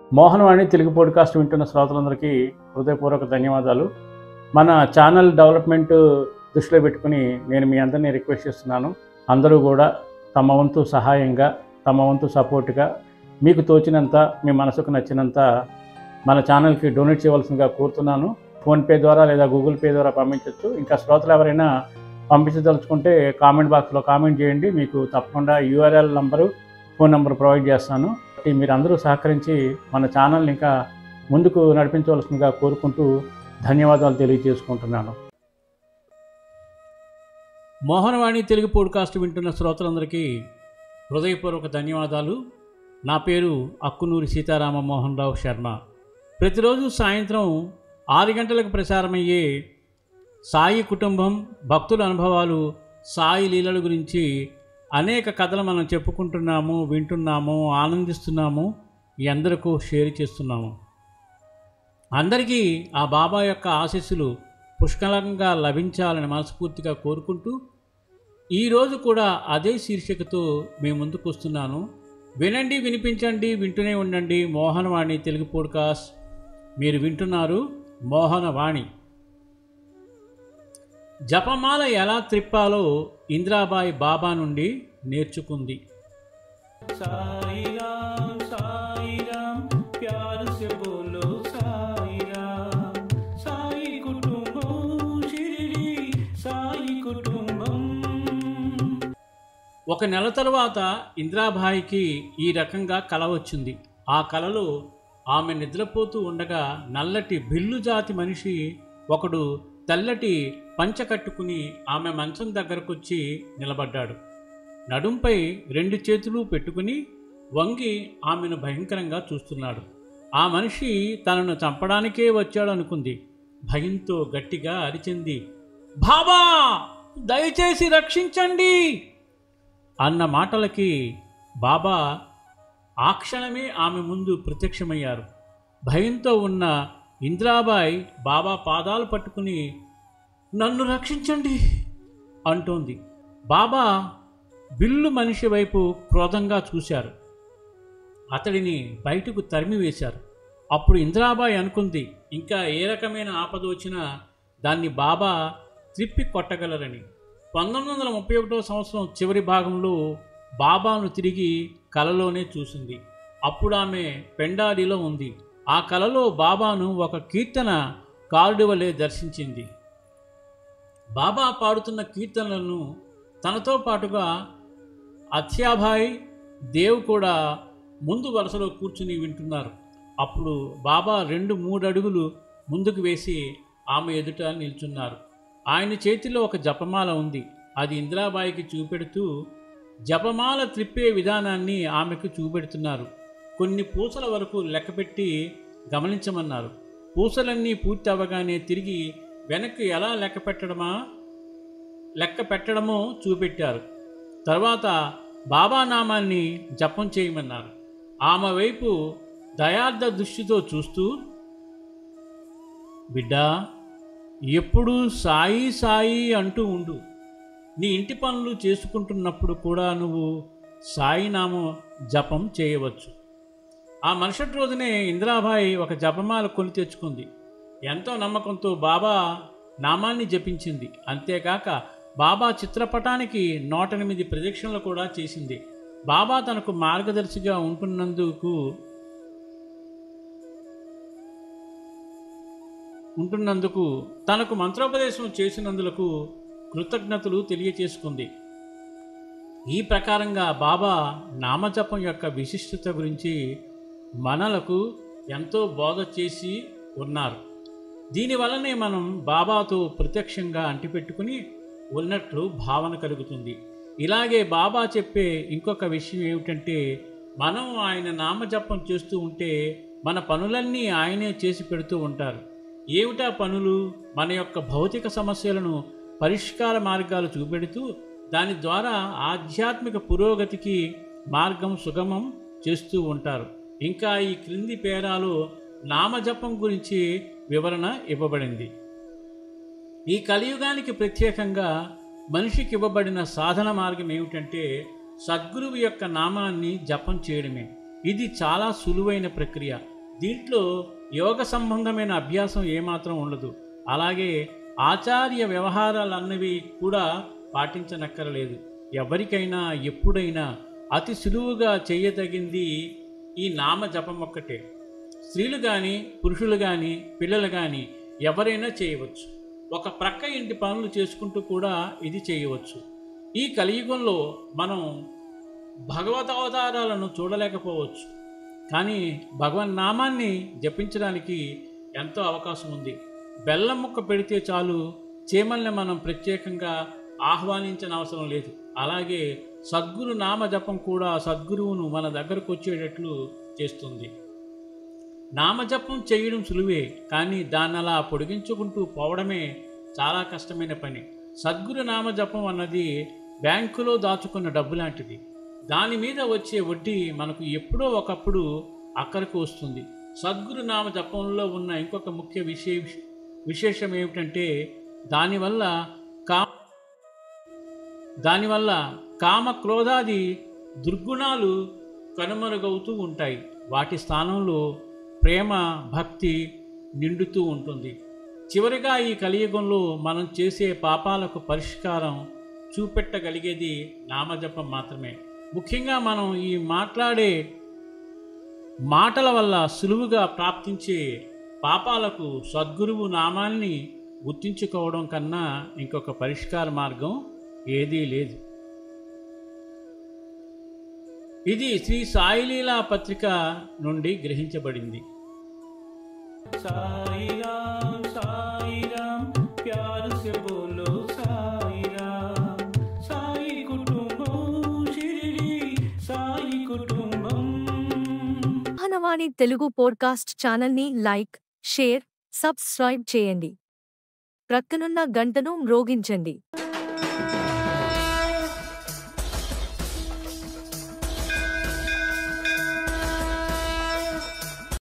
Mohanavani Telugu podcast వింటున్న శ్రోతలందరికీ హృదయపూర్వక ధన్యవాదాలు మన ఛానల్ డెవలప్మెంట్ దృష్టిలో పెట్టుకుని నేను మీ అందరినీ రిక్వెస్ట్ చేస్తున్నాను అందరూ కూడా తమ వంతు సహాయంగా తమ వంతు సపోర్ట్గా మీకు తోచినంత మీ మనసుకు నచ్చినంత మన ఛానల్కి డొనేట్ చేయవలసిందిగా కోరుతున్నాను ఫోన్పే ద్వారా లేదా గూగుల్ పే ద్వారా పంపించవచ్చు ఇంకా శ్రోతలు ఎవరైనా పంపించదలుచుకుంటే కామెంట్ బాక్స్లో కామెంట్ చేయండి మీకు తప్పకుండా URL number phone number provide చేస్తాను కాబట్టి మీరు అందరూ సహకరించి మన ఛానల్ని ఇంకా ముందుకు నడిపించవలసిందిగా కోరుకుంటూ ధన్యవాదాలు తెలియజేసుకుంటున్నాను మోహనవాణి తెలుగు పోడ్కాస్ట్ వింటున్న శ్రోతలందరికీ హృదయపూర్వక ధన్యవాదాలు నా పేరు అక్కునూరి సీతారామ మోహన్ రావు శర్మ ప్రతిరోజు సాయంత్రం ఆరు గంటలకు ప్రసారమయ్యే సాయి కుటుంబం భక్తుల అనుభవాలు సాయి లీలల గురించి అనేక కథలు మనం చెప్పుకుంటున్నాము వింటున్నాము ఆనందిస్తున్నాము ఈ అందరికీ షేర్ చేస్తున్నాము అందరికీ ఆ బాబా యొక్క ఆశీస్సులు పుష్కలంగా లభించాలని మనస్ఫూర్తిగా కోరుకుంటూ ఈరోజు కూడా అదే శీర్షికతో మీ ముందుకు వస్తున్నాను వినండి వినిపించండి వింటూనే ఉండండి మోహనవాణి తెలుగు పోడ్కాస్ట్ మీరు వింటున్నారు మోహనవాణి జపమాల ఎలా త్రిప్పాలో ఇందిరాబాయి బాబా నుండి నేర్చుకుంది साई राम साई राम प्यार से बोलो साई राम साई कुटुंबम शिरडी साई कुटुंबम ఒక నెల తరువాత ఇందిరాబాయికి ఈ రకంగా కల వచ్చింది ఆ కలలో ఆమె నిద్రపోతూ ఉండగా నల్లటి బిల్లు జాతి మనిషి ఒకడు తెల్లటి పంచ కట్టుకుని ఆమె మంచం దగ్గరకొచ్చి నిలబడ్డాడు నడుంపై రెండు చేతులు పెట్టుకుని వంగి ఆమెను భయంకరంగా చూస్తున్నాడు ఆ మనిషి తనను చంపడానికే వచ్చాడు అనుకుంది భయంతో గట్టిగా అరిచింది బాబా దయచేసి రక్షించండి అన్న మాటలకి బాబా ఆ క్షణమే ఆమె ముందు ప్రత్యక్షమయ్యారు భయంతో ఉన్న ఇంద్రాబాయ్ బాబా పాదాలు పట్టుకుని నన్ను రక్షించండి అంటోంది బాబా బిల్లు మనిషి వైపు క్రోధంగా చూశారు అతడిని బయటకు తరిమివేశారు అప్పుడు ఇందిరాబాయి అనుకుంది ఇంకా ఏ రకమైన ఆపద వచ్చినా దాన్ని బాబా త్రిప్పి కొట్టగలరని పంతొమ్మిది వందల ముప్పై ఒకటో సంవత్సరం చివరి భాగంలో బాబాను తిరిగి కలలోనే చూసింది అప్పుడు ఆమె పెండాడిలో ఉంది ఆ కలలో బాబాను ఒక కీర్తన కారుడి వలె దర్శించింది బాబా పాడుతున్న కీర్తనలను తనతో పాటుగా అత్యాభాయ్ దేవ్ కూడా ముందు వరుసలో కూర్చుని వింటున్నారు అప్పుడు బాబా రెండు మూడు అడుగులు ముందుకు వేసి ఆమె ఎదుట నిల్చున్నారు ఆయన చేతిలో ఒక జపమాల ఉంది అది ఇందిరాబాయికి చూపెడుతూ జపమాల త్రిప్పే విధానాన్ని ఆమెకు చూపెడుతున్నారు కొన్ని పూసల వరకు లెక్కపెట్టి గమనించమన్నారు పూసలన్నీ పూర్తి అవ్వగానే తిరిగి వెనక్కి ఎలా లెక్క పెట్టడమా లెక్క పెట్టడమో చూపెట్టారు తర్వాత బాబా నామాన్ని జపం చేయమన్నారు ఆమె వైపు దయార్థ దృష్టితో చూస్తూ బిడ్డా ఎప్పుడూ సాయి సాయి అంటూ ఉండు నీ ఇంటి పనులు చేసుకుంటున్నప్పుడు కూడా నువ్వు సాయి నామం జపం చేయవచ్చు ఆ మరుసటి రోజునే ఇందిరాబాయి ఒక జపమాల కొని తెచ్చుకుంది ఎంతో నమ్మకంతో బాబా నామాన్ని జపించింది అంతేకాక బాబా చిత్రపటానికి నూట ఎనిమిది ప్రదక్షిణలు కూడా చేసింది బాబా తనకు మార్గదర్శిగా ఉంటున్నందుకు ఉంటున్నందుకు తనకు మంత్రోపదేశం చేసినందులకు కృతజ్ఞతలు తెలియచేసుకుంది ఈ ప్రకారంగా బాబా నామజపం యొక్క విశిష్టత గురించి మనలకు ఎంతో బోధ చేసి ఉన్నారు దీనివల్లనే మనం బాబాతో ప్రత్యక్షంగా అంటిపెట్టుకుని ఉన్నట్లు భావన కలుగుతుంది ఇలాగే బాబా చెప్పే ఇంకొక విషయం ఏమిటంటే మనం ఆయన నామజపం చేస్తూ ఉంటే మన పనులన్నీ ఆయనే చేసి పెడుతూ ఉంటారు ఏమిటా పనులు మన యొక్క భౌతిక సమస్యలను పరిష్కార మార్గాలు చూపెడుతూ దాని ద్వారా ఆధ్యాత్మిక పురోగతికి మార్గం సుగమం చేస్తూ ఉంటారు ఇంకా ఈ క్రింది పేరాలో నామజపం గురించి వివరణ ఇవ్వబడింది ఈ కలియుగానికి ప్రత్యేకంగా మనిషికి ఇవ్వబడిన సాధన మార్గం ఏమిటంటే సద్గురువు యొక్క నామాన్ని జపం చేయడమే ఇది చాలా సులువైన ప్రక్రియ దీంట్లో యోగ సంబంధమైన అభ్యాసం ఏమాత్రం ఉండదు అలాగే ఆచార్య వ్యవహారాలన్నవి కూడా పాటించనక్కరలేదు ఎవరికైనా ఎప్పుడైనా అతి సులువుగా చేయదగింది ఈ నామ జపం ఒక్కటే స్త్రీలు కానీ పురుషులు కానీ పిల్లలు కానీ ఎవరైనా చేయవచ్చు ఒక ప్రక్క ఇంటి పనులు చేసుకుంటూ కూడా ఇది చేయవచ్చు ఈ కలియుగంలో మనం భగవత్ అవతారాలను చూడలేకపోవచ్చు కానీ భగవన్ నామాన్ని జపించడానికి ఎంతో అవకాశం ఉంది బెల్లం ముక్క పెడితే చాలు చీమల్ని మనం ప్రత్యేకంగా ఆహ్వానించిన అవసరం లేదు అలాగే సద్గురు నామ జపం కూడా సద్గురువును మన దగ్గరకు వచ్చేటట్లు చేస్తుంది నామజపం చేయడం సులువే కానీ దాన్ని అలా పొడిగించుకుంటూ పోవడమే చాలా కష్టమైన పని సద్గురు నామజపం అన్నది బ్యాంకులో దాచుకున్న డబ్బు లాంటిది దాని మీద వచ్చే వడ్డీ మనకు ఎప్పుడో ఒకప్పుడు అక్కడికి వస్తుంది సద్గురు నామ జపంలో ఉన్న ఇంకొక ముఖ్య విశే విశేషం ఏమిటంటే దానివల్ల కా దానివల్ల కామ క్రోధాది దుర్గుణాలు కనుమరుగవుతూ ఉంటాయి వాటి స్థానంలో ప్రేమ భక్తి నిండుతూ ఉంటుంది చివరిగా ఈ కలియుగంలో మనం చేసే పాపాలకు పరిష్కారం చూపెట్టగలిగేది నామజపం మాత్రమే ముఖ్యంగా మనం ఈ మాట్లాడే మాటల వల్ల సులువుగా ప్రాప్తించే పాపాలకు సద్గురువు నామాన్ని గుర్తించుకోవడం కన్నా ఇంకొక పరిష్కార మార్గం ఏదీ లేదు ఇది శ్రీ సాయిలీలా పత్రిక నుండి గ్రహించబడింది साई राम साई राम प्यार से बोलो साई राम साई कुटुंबम शिरडी साई कुटुंबम వాహనవాణి తెలుగు పోడ్కాస్ట్ ఛానల్ని లైక్ షేర్ సబ్స్క్రైబ్ చేయండి ప్రక్కనున్న గంటను మ్రోగించండి